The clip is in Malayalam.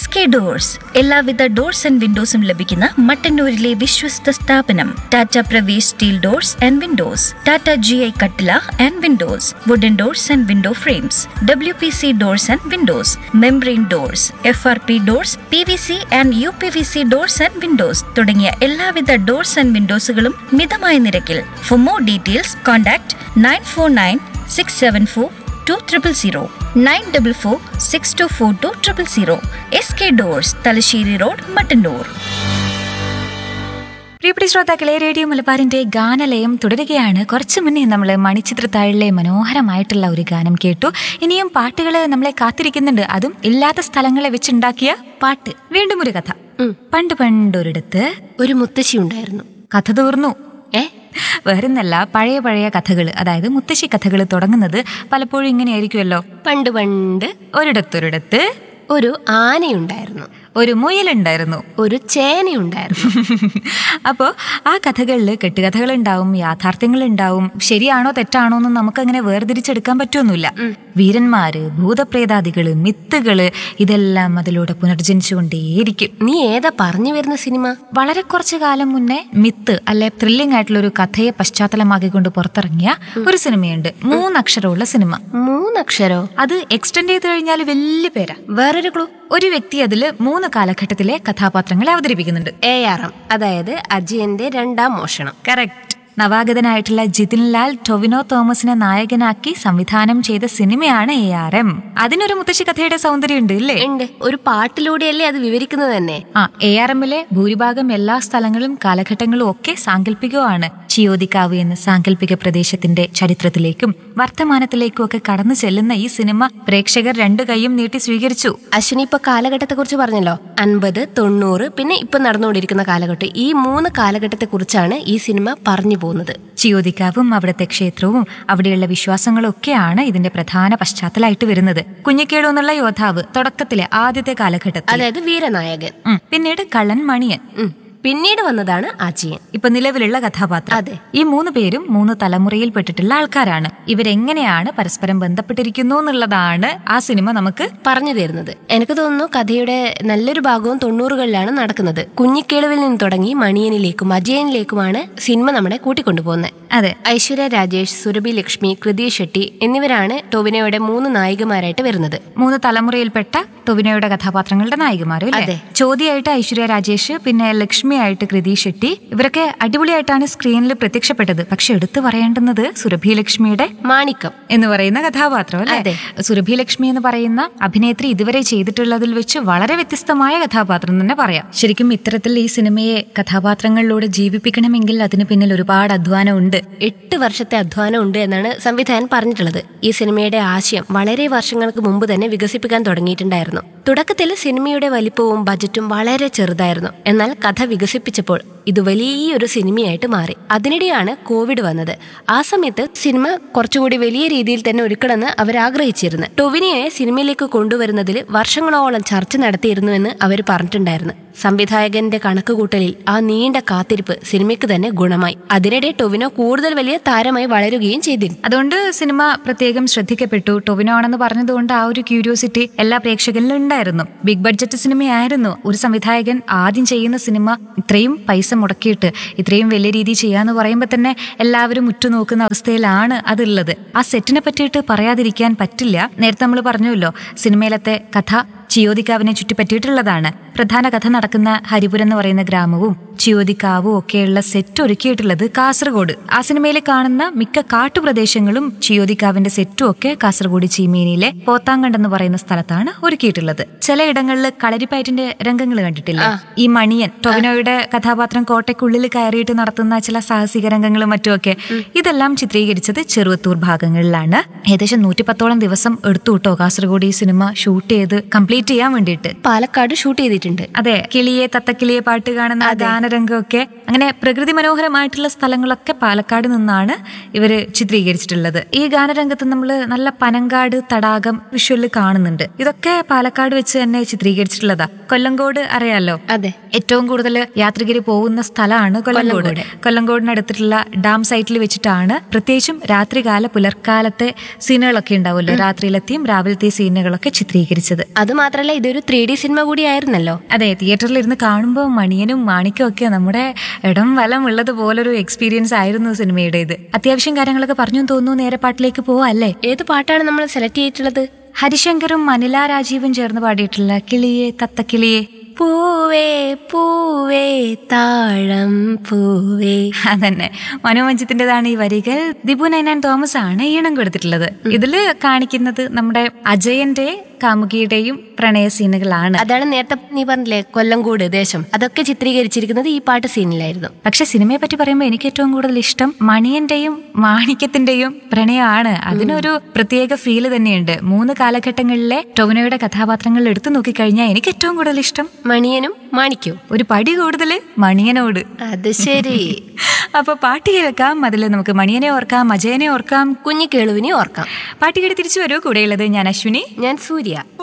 എസ് കെ ഡോഴ്സ് എല്ലാവിധ ഡോർസ് ആൻഡ് വിൻഡോസും ലഭിക്കുന്ന മട്ടന്നൂരിലെ വിശ്വസ്ത സ്ഥാപനം Tata Pravesh steel doors and windows Tata G I കട്ടില and windows wooden doors and window frames W P C doors and windows membrane doors F R P doors P V C and U P V C doors and windows തുടങ്ങിയ എല്ലാവിധ ഡോർസ് ആൻഡ് വിൻഡോസുകളും മിതമായ നിരക്കിൽ for more details contact nine four nine six seven four two triple zero nine double four six two four two triple zero S K doors Thalassery road Mattannur പ്രിയപ്പെട്ട ശ്രോതാക്കളെ റേഡിയോ മലബാറിന്റെ ഗാനലയം തുടരുകയാണ് കുറച്ചു മുന്നേ നമ്മൾ മണിച്ചിത്രത്താഴിലെ മനോഹരമായിട്ടുള്ള ഒരു ഗാനം കേട്ടു ഇനിയും പാട്ടുകൾ നമ്മളെ കാത്തിരിക്കുന്നുണ്ട് അതും ഇല്ലാത്ത സ്ഥലങ്ങളെ വെച്ചുണ്ടാക്കിയ പാട്ട് വീണ്ടും ഒരു കഥ പണ്ട് പണ്ടൊരിടത്ത് ഒരു മുത്തശ്ശി ഉണ്ടായിരുന്നു കഥ തീർന്നു ഏ വേറൊന്നല്ല പഴയ പഴയ കഥകൾ അതായത് മുത്തശ്ശി കഥകൾ തുടങ്ങുന്നത് പലപ്പോഴും ഇങ്ങനെയായിരിക്കുമല്ലോ പണ്ട് പണ്ട് ഒരിടത്തൊരിടത്ത് ഒരു ആനയുണ്ടായിരുന്നു ഒരു മുയലുണ്ടായിരുന്നു ഒരു ചേനയുണ്ടായിരുന്നു അപ്പോൾ ആ കഥകളിൽ കെട്ടുകഥകളുണ്ടാവും യാഥാർത്ഥ്യങ്ങളുണ്ടാവും ശരിയാണോ തെറ്റാണോ എന്ന് നമുക്കങ്ങനെ വേർതിരിച്ചെടുക്കാൻ പറ്റുമൊന്നുമില്ല വീരന്മാര് ഭൂതപ്രേതാദികള് മിത്തുകള് ഇതെല്ലാം അതിലൂടെ പുനർജനിച്ചുകൊണ്ടേയിരിക്കും നീ ഏതാ പറഞ്ഞു വരുന്ന സിനിമ വളരെ കുറച്ചു കാലം മുന്നേ മിത്ത് അല്ലെ ത്രില്ലിംഗ് ആയിട്ടുള്ള ഒരു കഥയെ പശ്ചാത്തലമാക്കിക്കൊണ്ട് പുറത്തിറങ്ങിയ ഒരു സിനിമയുണ്ട് മൂന്നക്ഷരമുള്ള സിനിമ മൂന്നക്ഷരോ അത് എക്സ്റ്റെൻഡ് ചെയ്ത് കഴിഞ്ഞാൽ വലിയ പേരാ വേറൊരു ക്ലൂ ഒരു വ്യക്തി അതിൽ മൂന്ന് കാലഘട്ടത്തിലെ കഥാപാത്രങ്ങളെ അവതരിപ്പിക്കുന്നുണ്ട് എ ആർ എം അതായത് അജയന്റെ രണ്ടാം മോഷണം കറക്റ്റ് നവാഗതനായിട്ടുള്ള ജിതിൻ ലാൽ ടൊവിനോ തോമസിനെ നായകനാക്കി സംവിധാനം ചെയ്ത സിനിമയാണ് എ ആർ എം അതിനൊരു മുത്തശ്ശി കഥയുടെ സൗന്ദര്യമുണ്ട് ഇല്ലേ ഉണ്ട് ഒരു പാട്ടിലൂടെയല്ലേ അത് വിവരിക്കുന്നത് തന്നെ ആ എ ആർ എമ്മിലെ ഭൂരിഭാഗം എല്ലാ സ്ഥലങ്ങളും കാലഘട്ടങ്ങളും ഒക്കെ സാങ്കല്പികമാണ് ചിയോദിക്കാവ് എന്ന സാങ്കല്പിക പ്രദേശത്തിന്റെ ചരിത്രത്തിലേക്കും വർത്തമാനത്തിലേക്കും ഒക്കെ കടന്നു ചെല്ലുന്ന ഈ സിനിമ പ്രേക്ഷകർ രണ്ടു കൈയും നീട്ടി സ്വീകരിച്ചു അശ്വിനി ഇപ്പൊ കാലഘട്ടത്തെ കുറിച്ച് പറഞ്ഞല്ലോ അൻപത് തൊണ്ണൂറ് പിന്നെ ഇപ്പൊ നടന്നുകൊണ്ടിരിക്കുന്ന കാലഘട്ടം ഈ മൂന്ന് കാലഘട്ടത്തെ കുറിച്ചാണ് ഈ സിനിമ പറഞ്ഞു പോകുന്നത് ചിയോദിക്കാവും അവിടുത്തെ ക്ഷേത്രവും അവിടെയുള്ള വിശ്വാസങ്ങളും ഒക്കെയാണ് ഇതിന്റെ പ്രധാന പശ്ചാത്തലമായിട്ട് വരുന്നത് കുഞ്ഞിക്കേടു എന്നുള്ള യോദ്ധാവ് തുടക്കത്തിലെ ആദ്യത്തെ കാലഘട്ടത്തിൽ അതായത് വീരനായകൻ ഉം. പിന്നീട് കള്ളൻ മണിയൻ ഉം. പിന്നീട് വന്നതാണ് അജയൻ ഇപ്പൊ നിലവിലുള്ള കഥാപാത്രം അതെ. ഈ മൂന്ന് പേരും മൂന്ന് തലമുറയിൽപ്പെട്ടിട്ടുള്ള ആൾക്കാരാണ് ഇവരെങ്ങനെയാണ് പരസ്പരം ബന്ധപ്പെട്ടിരിക്കുന്നു എന്നുള്ളതാണ് ആ സിനിമ നമുക്ക് പറഞ്ഞു തരുന്നത് എനിക്ക് തോന്നുന്നു കഥയുടെ നല്ലൊരു ഭാഗവും തൊണ്ണൂറുകളിലാണ് നടക്കുന്നത് കുഞ്ഞിക്കേളുവിൽ നിന്ന് തുടങ്ങി മണിയനിലേക്കും അജയനിലേക്കുമാണ് സിനിമ നമ്മളെ കൂട്ടിക്കൊണ്ടുപോകുന്നത് അതെ ഐശ്വര്യ രാജേഷ് സുരഭി ലക്ഷ്മി കൃതി ഷെട്ടി എന്നിവരാണ് ടൊവിനോയുടെ മൂന്ന് നായികമാരായിട്ട് വരുന്നത് മൂന്ന് തലമുറയിൽപ്പെട്ട ടൊവിനോയുടെ കഥാപാത്രങ്ങളുടെ നായികമാരും അല്ലേ അതെ. ചോദ്യമായിട്ട് ഐശ്വര്യ രാജേഷ് പിന്നെ ലക്ഷ്മിയായിട്ട് കൃതി ഷെട്ടി ഇവരൊക്കെ അടിപൊളിയായിട്ടാണ് സ്ക്രീനിൽ പ്രത്യക്ഷപ്പെട്ടത് പക്ഷെ എടുത്തു പറയേണ്ടുന്നത് സുരഭി ലക്ഷ്മിയുടെ മാണിക്കം എന്ന് പറയുന്ന കഥാപാത്രം അല്ലേ അതെ. സുരഭി ലക്ഷ്മി എന്ന് പറയുന്ന അഭിനേത്രി ഇതുവരെ ചെയ്തിട്ടുള്ളതിൽ വെച്ച് വളരെ വ്യത്യസ്തമായ കഥാപാത്രം തന്നെ പറയാം ശരിക്കും ഇത്തരത്തിൽ ഈ സിനിമയെ കഥാപാത്രങ്ങളിലൂടെ ജീവിപ്പിക്കണമെങ്കിൽ അതിന് പിന്നിൽ ഒരുപാട് അധ്വാനം ഉണ്ട് എട്ട് വർഷത്തെ അധ്വാനം ഉണ്ട് എന്നാണ് സംവിധായകൻ പറഞ്ഞിട്ടുള്ളത് ഈ സിനിമയുടെ ആശയം വളരെ വർഷങ്ങൾക്ക് മുമ്പ് തന്നെ വികസിപ്പിക്കാൻ തുടങ്ങിയിട്ടുണ്ടായിരുന്നു തുടക്കത്തിൽ സിനിമയുടെ വലിപ്പവും ബജറ്റും വളരെ ചെറുതായിരുന്നു എന്നാൽ കഥ വികസിപ്പിച്ചപ്പോൾ ഇത് വലിയൊരു സിനിമയായിട്ട് മാറി അതിനിടെയാണ് കോവിഡ് വന്നത് ആ സമയത്ത് സിനിമ കുറച്ചുകൂടി വലിയ രീതിയിൽ തന്നെ ഒരുക്കണമെന്ന് അവർ ആഗ്രഹിച്ചിരുന്നു ടൊവിനിയെ സിനിമയിലേക്ക് കൊണ്ടുവരുന്നതിൽ വർഷങ്ങളോളം ചർച്ച നടത്തിയിരുന്നുവെന്ന് അവർ പറഞ്ഞിട്ടുണ്ടായിരുന്നു സംവിധായകന്റെ കണക്കുകൂട്ടലിൽ ആ നീണ്ട കാത്തിരിപ്പ് സിനിമയ്ക്ക് തന്നെ ഗുണമായി അതിനിടെ ടൊവിനോ കൂടുതൽ വലിയ താരമായി വളരുകയും ചെയ്തിരുന്നു അതുകൊണ്ട് സിനിമ പ്രത്യേകം ശ്രദ്ധിക്കപ്പെട്ടു ടൊവിനോ ആണെന്ന് പറഞ്ഞതുകൊണ്ട് ആ ഒരു ക്യൂരിയോസിറ്റി എല്ലാ പ്രേക്ഷകരിലും ഉണ്ടായിരുന്നു ബിഗ് ബഡ്ജറ്റ് സിനിമയായിരുന്നു ഒരു സംവിധായകൻ ആദ്യം ചെയ്യുന്ന സിനിമ ഇത്രയും പൈസ മുടക്കിയിട്ട് ഇത്രയും വലിയ രീതിയിൽ ചെയ്യാന്ന് പറയുമ്പോൾ തന്നെ എല്ലാവരും ഉറ്റുനോക്കുന്ന അവസ്ഥയിലാണ് അതുള്ളത് ആ സെറ്റിനെ പറ്റിയിട്ട് പറയാതിരിക്കാൻ പറ്റില്ല നേരത്തെ നമ്മൾ പറഞ്ഞല്ലോ സിനിമയിലത്തെ കഥ ചിയോദിക്കാവിനെ ചുറ്റിപ്പറ്റിയിട്ടുള്ളതാണ് പ്രധാന കഥ നടക്കുന്ന ഹരിപുരം എന്ന് പറയുന്ന ഗ്രാമവും ചിയോദിക്കാവും ഒക്കെയുള്ള സെറ്റ് ഒരുക്കിയിട്ടുള്ളത് കാസർഗോഡ് ആ സിനിമയിൽ കാണുന്ന മിക്ക കാട്ടുപ്രദേശങ്ങളും ചിയോദിക്കാവിന്റെ സെറ്റും ഒക്കെ കാസർഗോഡ് ചീമേനിയിലെ പോത്താങ്കണ്ട് എന്ന് പറയുന്ന സ്ഥലത്താണ് ഒരുക്കിയിട്ടുള്ളത് ചിലയിടങ്ങളിൽ കളരിപ്പയറ്റിന്റെ രംഗങ്ങൾ കണ്ടിട്ടില്ല ഈ മണിയൻ ടൊവിനോയുടെ കഥാപാത്രം കോട്ടയ്ക്കുള്ളിൽ കയറിയിട്ട് നടത്തുന്ന ചില സാഹസിക രംഗങ്ങളും മറ്റുമൊക്കെ ഇതെല്ലാം ചിത്രീകരിച്ചത് ചെറുവത്തൂർ ഭാഗങ്ങളിലാണ് ഏകദേശം നൂറ്റിപ്പത്തോളം ദിവസം എടുത്തു കേട്ടോ കാസർഗോഡ് ഈ സിനിമ ഷൂട്ട് ചെയ്ത് കംപ്ലീറ്റ് ചെയ്യാൻ വേണ്ടിയിട്ട് പാലക്കാട് ഷൂട്ട് ചെയ്തിട്ടുണ്ട് അതെ കിളിയെ തത്തക്കിളിയെ പാട്ട് കാണുന്ന ആ ഗാനരംഗമൊക്കെ അങ്ങനെ പ്രകൃതി മനോഹരമായിട്ടുള്ള സ്ഥലങ്ങളൊക്കെ പാലക്കാട് നിന്നാണ് ഇവര് ചിത്രീകരിച്ചിട്ടുള്ളത് ഈ ഗാനരംഗത്ത് നമ്മൾ നല്ല പനങ്കാട് തടാകം വിഷ്വലിൽ കാണുന്നുണ്ട് ഇതൊക്കെ പാലക്കാട് വെച്ച് തന്നെ ചിത്രീകരിച്ചിട്ടുള്ളതാ കൊല്ലങ്കോട് അറിയാലോ അതെ ഏറ്റവും കൂടുതൽ യാത്രികര് പോകുന്ന സ്ഥലമാണ് കൊല്ലങ്കോട് കൊല്ലങ്കോടിനടുത്തിട്ടുള്ള ഡാം സൈറ്റിൽ വെച്ചിട്ടാണ് പ്രത്യേകിച്ചും രാത്രികാല പുലർക്കാലത്തെ സീനുകളൊക്കെ ഉണ്ടാവുമല്ലോ രാത്രിയിലെത്തിയും രാവിലത്തെ സീനുകളൊക്കെ ചിത്രീകരിച്ചത് അത് മാത്രമല്ല ഇതൊരു ത്രീ ഡി സിനിമ കൂടിയായിരുന്നല്ലോ അതെ തിയേറ്ററിൽ ഇരുന്ന് കാണുമ്പോൾ മണിയനും മാണിക്കും ഒക്കെ നമ്മുടെ ഇടം വലം ഉള്ളത് പോലൊരു എക്സ്പീരിയൻസ് ആയിരുന്നു സിനിമയുടെ ഇത് അത്യാവശ്യം കാര്യങ്ങളൊക്കെ പറഞ്ഞു തോന്നുന്നു നേരെ പാട്ടിലേക്ക് പോവാ അല്ലേ ഏത് പാട്ടാണ് നമ്മൾ സെലക്ട് ചെയ്തിട്ടുള്ളത് ഹരിശങ്കറും മനില രാജീവും ചേർന്ന് പാടിയിട്ടുള്ള കിളിയെ തത്തക്കിളിയെ പൂവേ പൂവേ താഴം പൂവേ അതന്നെ മനോമഞ്ചത്തിൻ്റെതാണ് ഈ വരികൾ ദിബു നൈനാൻ തോമസ് ആണ് ഈണം കൊടുത്തിട്ടുള്ളത് ഇതില് കാണിക്കുന്നത് നമ്മുടെ അജയന്റെ കാമുകിയുടെയും പ്രണയ സീനുകളാണ് അതാണ് നേരത്തെ നീ പറഞ്ഞില്ലേ കൊല്ലംകൂട് ദേശം അതൊക്കെ ചിത്രീകരിച്ചിരിക്കുന്നത് ഈ പാട്ട് സീനിലായിരുന്നു പക്ഷെ സിനിമയെ പറ്റി പറയുമ്പോൾ എനിക്ക് ഏറ്റവും കൂടുതൽ ഇഷ്ടം മണിയന്റെയും മാണിക്യത്തിന്റെയും പ്രണയമാണ് അതിനൊരു പ്രത്യേക ഫീല് തന്നെയുണ്ട് മൂന്ന് കാലഘട്ടങ്ങളിലെ ടൊവിനോയുടെ കഥാപാത്രങ്ങൾ എടുത്തു നോക്കിക്കഴിഞ്ഞാൽ എനിക്ക് ഏറ്റവും കൂടുതൽ ഇഷ്ടം മണിയനും മാണിക്കും ഒരു പടി കൂടുതൽ മണിയനോട് അത് ശരി അപ്പൊ പാട്ട് കേൾക്കാം അതിൽ നമുക്ക് മണിയനെ ഓർക്കാം അജയനെ ഓർക്കാം കുഞ്ഞിക്കേളുവിനെ ഓർക്കാം പാട്ട് കേട്ട് തിരിച്ചു വരൂ കൂടെയുള്ളത് ഞാൻ അശ്വിനി ഞാൻ സൂര്യ